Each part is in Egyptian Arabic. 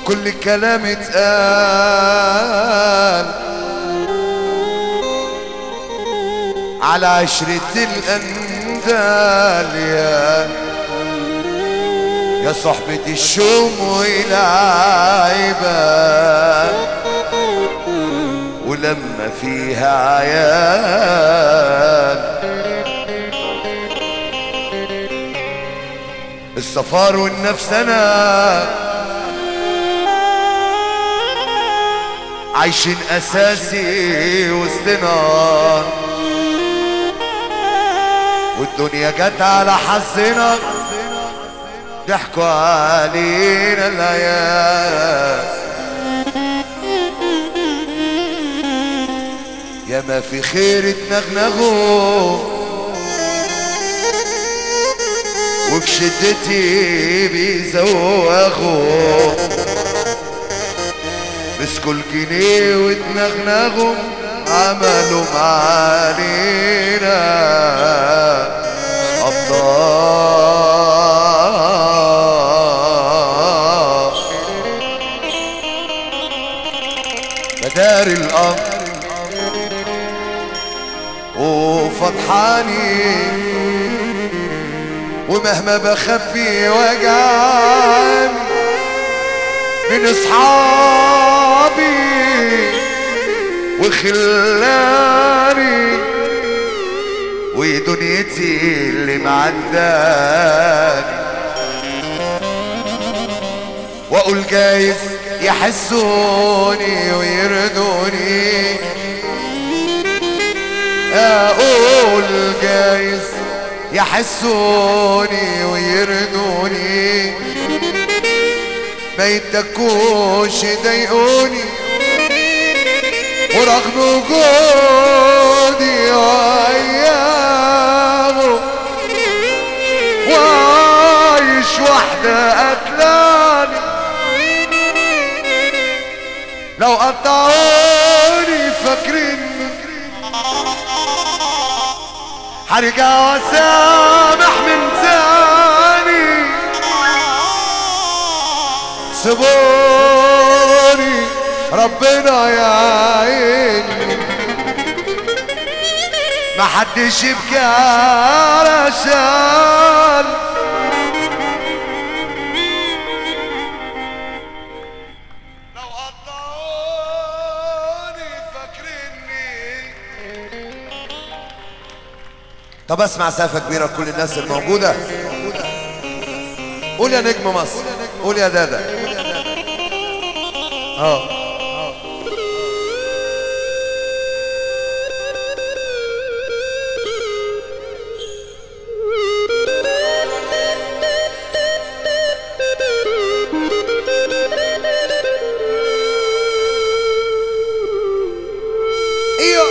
كل كلام اتقال على عشرة الأندال يا يا صحبة الشوم والعيبة ولما فيها عيال السفار والنفسنا عايشين اساسي وسطنا والدنيا جت على حظنا ضحكوا علينا العيال يا ما في خير اتنغنغوا وفي شدتي بيزوغوا مسكوا الجنيه واتنغنغوا عملوا معالينا أبطال مدار الأمر وفضحاني ومهما بخبي وجعان من اصحابي وخلاني ودنيتي اللي معداني واقول جايز يحسوني ويردوني اقول جايز يحسوني ويردوني ما يتكوش يضايقوني ورغم وجودي وايامه وعايش واحدة قتلاني لو قطعوني فاكرين هرجع واسامح من تاني سيبوني ربنا يعيني ما حدش يبكي علشان لو قطعوني فاكريني طب اسمع سقفة كبيرة لكل الناس الموجودة قول يا نجم مصر قول يا دادا اه ايوه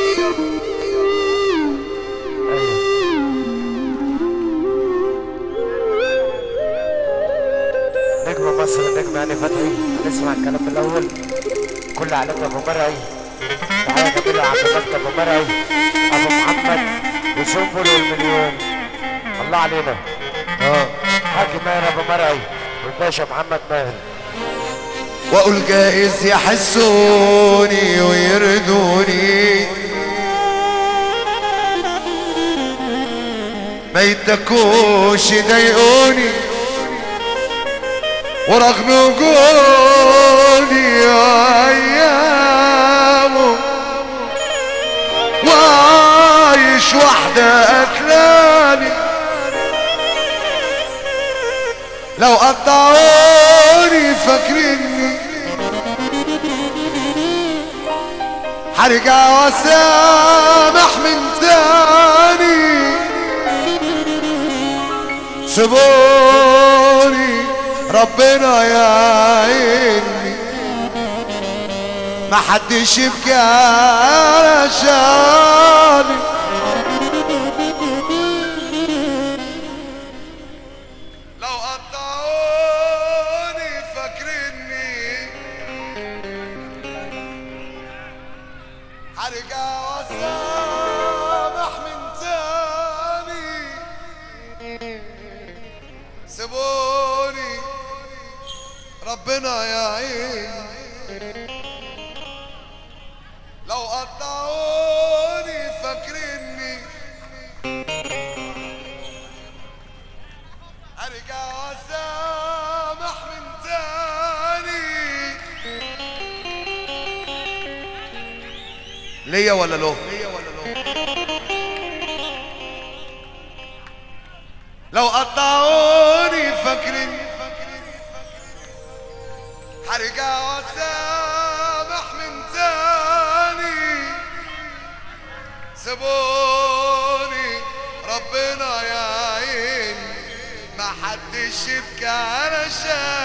نجم مصر النجم هاني فتحي نسمع الكلام في الاول كل علامة ابو مرعي تعالى جميل عبد المجد ابو مرعي ابو محمد وسنبل والمليون الله علينا اه حاج ماهر ابو مرعي والباشا محمد ماهر واقول جايز يحسوني ويردوني ما يتكوش يضايقوني ورغم وجودي ايامه وعايش واحدة قتلاني لو قطعوني فاكريني هرجع واسامح من تاني سيبوني ربنا يعيني ما حدش يبكي علشاني لو قطعوني فاكريني هرجع واسامح من تاني سيبوني ربنا يعين لو قطعوني فاكرني ارجع واسامح من تاني ليا ولا له ليا ولا له لو قطعوني فاكرني هرجع واسامح من تاني سيبوني ربنا يعين ما حدش يبكي علشان